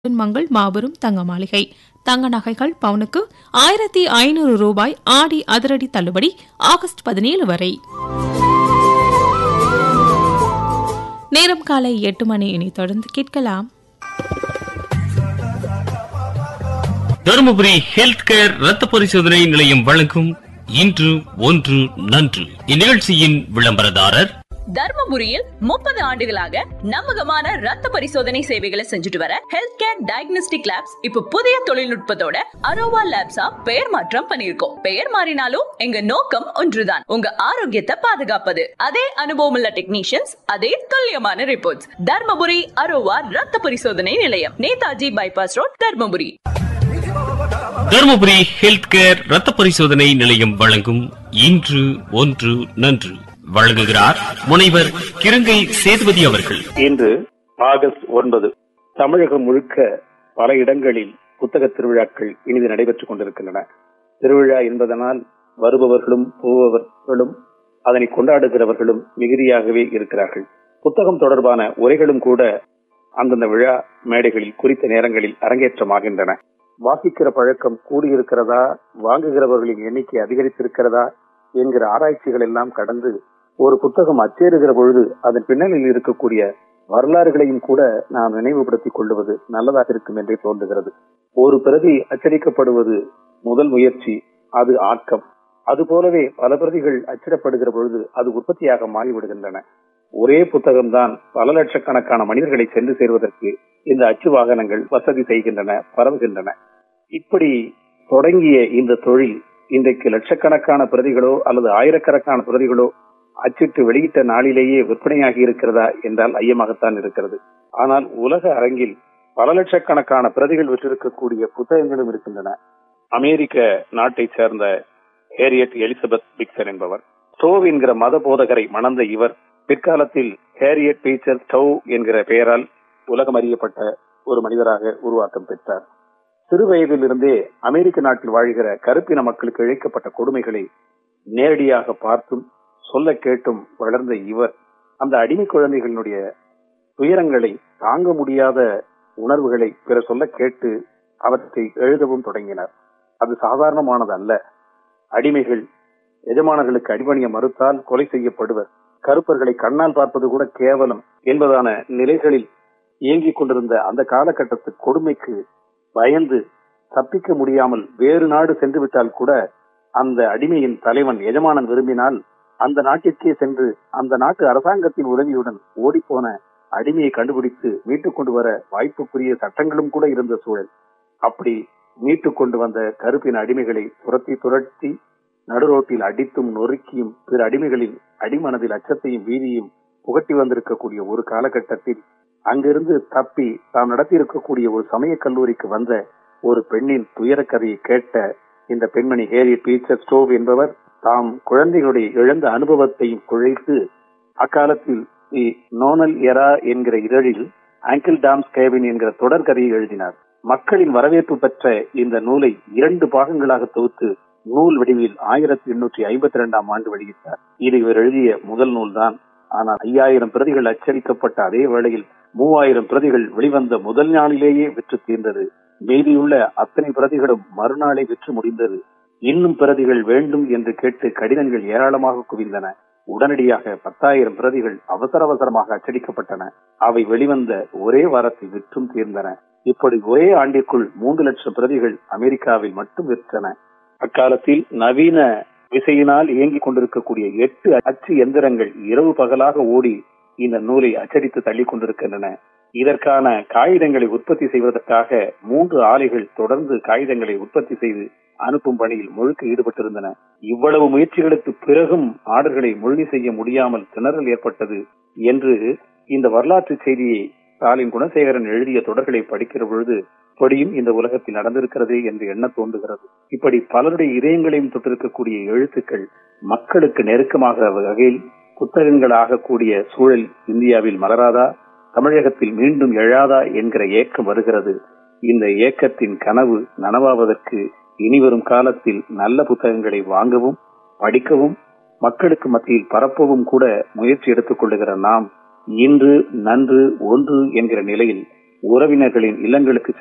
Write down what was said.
மங்கள் மாபெரும் தங்க மாளிகை தங்க நகைகள் பவுனுக்கு ஆயிரத்தி ஐநூறு ரூபாய் ஆடி அதிரடி தள்ளுபடி ஆகஸ்ட் பதினேழு வரை நேரம் காலை எட்டு மணி இனி தொடர்ந்து கேட்கலாம் தருமபுரி ஹெல்த் கேர் ரத்த பரிசோதனை நிலையம் வழங்கும் இன்று ஒன்று நன்று இந்நிகழ்ச்சியின் விளம்பரதாரர் தர்மபுரியில் முப்பது ஆண்டுகளாக நம்பகமான ரத்த பரிசோதனை சேவைகளை செஞ்சுட்டு வர ஹெல்த் கேர் டயக்னோஸ்டிக் லேப்ஸ் இப்ப புதிய தொழில்நுட்பத்தோட அரோவா லேப்ஸா பெயர் மாற்றம் பண்ணிருக்கோம் பெயர் மாறினாலும் எங்க நோக்கம் ஒன்றுதான் உங்க ஆரோக்கியத்தை பாதுகாப்பது அதே அனுபவம் உள்ள டெக்னீஷியன்ஸ் அதே துல்லியமான ரிப்போர்ட்ஸ் தர்மபுரி அரோவா ரத்த பரிசோதனை நிலையம் Netaji bypass road Dharmapuri Dharmapuri health care ரத்த பரிசோதனை நிலையம் வழங்கும் இன்று ஒன்று நன்று வழங்குகிறார் முனைவர் கிருங்கை சேதுபதி அவர்கள் இன்று ஆகஸ்ட் ஒன்பது தமிழகம் முழுக்க பல இடங்களில் புத்தக திருவிழாக்கள் இனிது நடைபெற்றுக் கொண்டிருக்கின்றன திருவிழா என்பதனால் வருபவர்களும் போபவர்களும் அதனை கொண்டாடுகிறவர்களும் மிகுதியாகவே இருக்கிறார்கள் புத்தகம் தொடர்பான உரைகளும் கூட அந்தந்த விழா மேடைகளில் குறித்த நேரங்களில் அரங்கேற்றமாகின்றன வாசிக்கிற பழக்கம் கூடியிருக்கிறதா வாங்குகிறவர்களின் எண்ணிக்கை அதிகரித்திருக்கிறதா என்கிற ஆராய்ச்சிகள் எல்லாம் கடந்து ஒரு புத்தகம் அச்சேறுகிற பொழுது அதன் பின்னணியில் இருக்கக்கூடிய வரலாறுகளையும் கூட நாம் நினைவுபடுத்திக் கொள்வது நல்லதாக இருக்கும் என்றே தோன்றுகிறது ஒரு பிரதி அச்சடிக்கப்படுவது முதல் முயற்சி அது ஆக்கம் அது போலவே பல பிரதிகள் அச்சிடப்படுகிற பொழுது அது உற்பத்தியாக மாறிவிடுகின்றன ஒரே புத்தகம்தான் பல லட்சக்கணக்கான மனிதர்களை சென்று சேர்வதற்கு இந்த அச்சு வாகனங்கள் வசதி செய்கின்றன பரவுகின்றன இப்படி தொடங்கிய இந்த தொழில் இன்றைக்கு லட்சக்கணக்கான பிரதிகளோ அல்லது ஆயிரக்கணக்கான பிரதிகளோ அச்சிட்டு வெளியிட்ட நாளிலேயே விற்பனையாகி இருக்கிறதா என்றால் ஐயமாகத்தான் இருக்கிறது ஆனால் உலக அரங்கில் பல லட்சக்கணக்கான பிரதிகள் விற்றிருக்கக்கூடிய புத்தகங்களும் இருக்கின்றன அமெரிக்க நாட்டை சேர்ந்த ஹேரியட் எலிசபெத் பிக்சர் என்பவர் ஸ்டோவ் என்கிற மத போதகரை மணந்த இவர் பிற்காலத்தில் ஹேரியட் பீச்சர் ஸ்டவ் என்கிற பெயரால் உலகம் அறியப்பட்ட ஒரு மனிதராக உருவாக்கம் பெற்றார் சிறு வயதிலிருந்தே அமெரிக்க நாட்டில் வாழ்கிற கருப்பின மக்களுக்கு இழைக்கப்பட்ட கொடுமைகளை நேரடியாக பார்த்தும் சொல்ல கேட்டும் வளர்ந்த இவர் அந்த அடிமை குழந்தைகளினுடைய துயரங்களை தாங்க முடியாத உணர்வுகளை பிற சொல்ல கேட்டு அவற்றை எழுதவும் தொடங்கினார் அது சாதாரணமானது அல்ல அடிமைகள் எஜமானர்களுக்கு அடிபணிய மறுத்தால் கொலை செய்யப்படுவர் கருப்பர்களை கண்ணால் பார்ப்பது கூட கேவலம் என்பதான நிலைகளில் இயங்கிக் கொண்டிருந்த அந்த காலகட்டத்து கொடுமைக்கு பயந்து தப்பிக்க முடியாமல் வேறு நாடு சென்று விட்டால் கூட அந்த அடிமையின் தலைவன் எஜமானன் விரும்பினால் அந்த நாட்டிற்கே சென்று அந்த நாட்டு அரசாங்கத்தின் உதவியுடன் ஓடிப்போன அடிமையை கண்டுபிடித்து மீட்டுக் கொண்டு வர வாய்ப்புக்குரிய சட்டங்களும் கூட இருந்த சூழல் அப்படி மீட்டுக் கொண்டு வந்த கருப்பின் அடிமைகளை துரத்தி துரட்டி நடுரோட்டில் அடித்தும் நொறுக்கியும் பிற அடிமைகளின் அடிமனதில் அச்சத்தையும் வீதியும் புகட்டி வந்திருக்கக்கூடிய ஒரு காலகட்டத்தில் அங்கிருந்து தப்பி தாம் நடத்தியிருக்கக்கூடிய ஒரு சமய கல்லூரிக்கு வந்த ஒரு பெண்ணின் துயர கதையை கேட்ட இந்த பெண்மணி ஹேரி பீச்சர் ஸ்டோவ் என்பவர் தாம் குழந்தைகளுடைய இழந்த அனுபவத்தையும் குழைத்து அக்காலத்தில் தி நோனல் எரா என்கிற இதழில் ஆங்கிள் டாம்ஸ் கேபின் என்கிற தொடர் கதையை எழுதினார் மக்களின் வரவேற்பு பெற்ற இந்த நூலை இரண்டு பாகங்களாக தொகுத்து நூல் வடிவில் ஆயிரத்தி எண்ணூற்றி ஐம்பத்தி இரண்டாம் ஆண்டு வெளியிட்டார் இது இவர் எழுதிய முதல் நூல் தான் ஆனால் ஐயாயிரம் பிரதிகள் அச்சடிக்கப்பட்ட அதே வேளையில் மூவாயிரம் பிரதிகள் வெளிவந்த முதல் நாளிலேயே விற்று தீர்ந்தது மீதியுள்ள அத்தனை பிரதிகளும் மறுநாளே விற்று முடிந்தது இன்னும் பிரதிகள் வேண்டும் என்று கேட்டு கடிதங்கள் ஏராளமாக குவிந்தன உடனடியாக பத்தாயிரம் பிரதிகள் அவசர அவசரமாக அச்சடிக்கப்பட்டன அவை வெளிவந்த ஒரே வாரத்தில் விற்றும் தீர்ந்தன இப்படி ஒரே ஆண்டிற்குள் மூன்று லட்சம் பிரதிகள் அமெரிக்காவில் மட்டும் விற்றன அக்காலத்தில் நவீன விசையினால் இயங்கிக் கொண்டிருக்கக்கூடிய எட்டு அச்சு எந்திரங்கள் இரவு பகலாக ஓடி இந்த நூலை அச்சடித்து தள்ளி கொண்டிருக்கின்றன இதற்கான காகிதங்களை உற்பத்தி செய்வதற்காக மூன்று ஆலைகள் தொடர்ந்து காகிதங்களை உற்பத்தி செய்து அனுப்பும் பணியில் முழுக்க ஈடுபட்டிருந்தன இவ்வளவு முயற்சிகளுக்கு பிறகும் ஆர்டர்களை முழுமை செய்ய முடியாமல் திணறல் ஏற்பட்டது என்று இந்த வரலாற்று செய்தியை ஸ்டாலின் குணசேகரன் எழுதிய தொடர்களை படிக்கிற பொழுது இப்படியும் இந்த உலகத்தில் நடந்திருக்கிறதே என்று எண்ண தோன்றுகிறது இப்படி பலருடைய இதயங்களையும் தொட்டிருக்கக்கூடிய எழுத்துக்கள் மக்களுக்கு நெருக்கமாக வகையில் புத்தகங்களாக கூடிய சூழல் இந்தியாவில் மலராதா தமிழகத்தில் மீண்டும் எழாதா என்கிற ஏக்கம் வருகிறது இந்த ஏக்கத்தின் கனவு நனவாவதற்கு இனிவரும் காலத்தில் நல்ல புத்தகங்களை வாங்கவும் படிக்கவும் மக்களுக்கு மத்தியில் பரப்பவும் கூட முயற்சி எடுத்துக் கொள்ளுகிற நாம் இன்று நன்று ஒன்று என்கிற நிலையில் உறவினர்களின் இல்லங்களுக்கு